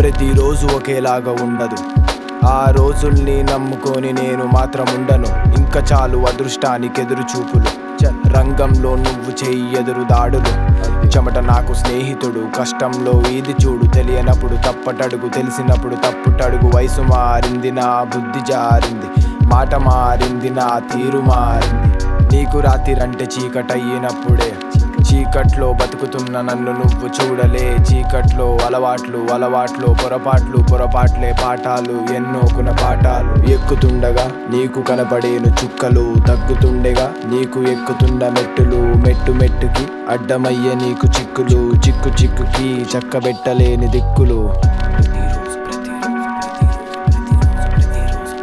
ప్రతిరోజు ఒకేలాగా ఉండదు ఆ రోజుల్ని నమ్ముకొని నేను మాత్రం ఉండను ఇంకా చాలు అదృష్టానికి ఎదురు చూపులు చ- రంగంలో నువ్వు చెయ్యి ఎదురు దాడులు చెమట నాకు స్నేహితుడు కష్టంలో ఈది చూడు తెలియనప్పుడు తప్పటడుగు తెలిసినప్పుడు తప్పుటడుగు వయసు మారింది నా బుద్ధి జారింది మాట మారింది నా తీరు మారింది నీకు రాత్రిరంటే చీకటయ్యినప్పుడే చీకట్లో బతుకుతున్న నన్ను నువ్వు చూడలే చీకట్లో అలవాట్లు అలవాట్లు పొరపాట్లు పొరపాట్లే పాఠాలు ఎన్నో కున పాఠాలు ఎక్కుతుండగా నీకు కనపడేను చుక్కలు తగ్గుతుండగా నీకు ఎక్కుతున్న మెట్టులు మెట్టు మెట్టుకి అడ్డమయ్యే నీకు చిక్కులు చిక్కు చిక్కుకి చక్కబెట్టలేని దిక్కులు ప్రతిరోజు ప్రతిరోజు ప్రతిరోజు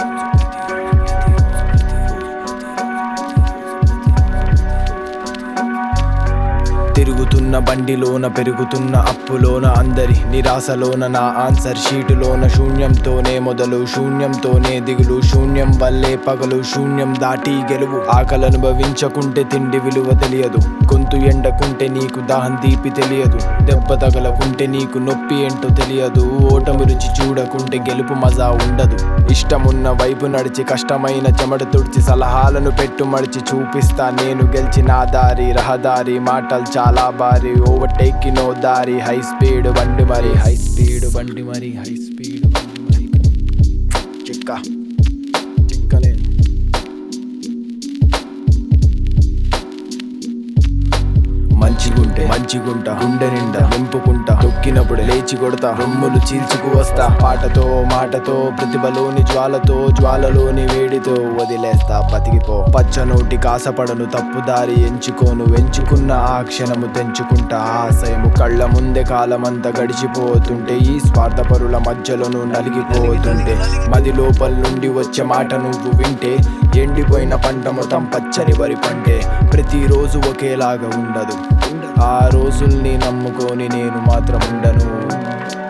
తిరుగుతున్న బండిలోన పెరుగుతున్న అప్పులోన అందరి నిరాశలోన నా ఆన్సర్ షీటులోన శూన్యంతోనే మొదలు శూన్యంతోనే దిగులు శూన్యం వల్లే పగలు శూన్యం దాటి గెలువు ఆకలి అనుభవించకుంటే తిండి విలువ తెలియదు గొంతు ఎండకుంటే నీకు దాహం తీపి తెలియదు దెబ్బ తగలకుంటే నీకు నొప్పి ఏంటో తెలియదు ఓటమి రుచి చూడకుంటే గెలుపు మజా ఉండదు ఇష్టమున్న వైపు నడిచి కష్టమైన చెమట తుడిచి సలహాలను పెట్టు మడిచి చూపిస్తా నేను గెలిచిన దారి రహదారి మాటలు చాలా భారీ ఓవర్టేక్ నో దారి హై స్పీడ్ బండి మరి హై స్పీడ్ బండి మరి హై స్పీడ్ బండి మరి చిక్క చిక్కలే మంచిగుంటే మంచిగుంట గుండె నిండా నింపుకుంటా తొక్కినప్పుడు లేచి కొడతా రొమ్ములు చీల్చుకు వస్తా పాటతో మాటతో ప్రతిభలోని జ్వాలతో జ్వాలలోని వేడితో వదిలేస్తా బతికిపో పచ్చనోటి కాసపడను తప్పుదారి ఎంచుకోను ఎంచుకున్న ఆ క్షణము తెంచుకుంటా ఆశయము కళ్ళ ముందే కాలమంతా గడిచిపోతుంటే ఈ స్వార్థపరుల మధ్యలోను నలిగిపోతుంటే మది లోపల నుండి వచ్చే మాట నువ్వు వింటే ఎండిపోయిన పంట మొత్తం పచ్చని వరి పంటే ప్రతిరోజు ఒకేలాగా ఉండదు ఆ రోజుల్ని నమ్ముకొని నేను మాత్రం ఉండను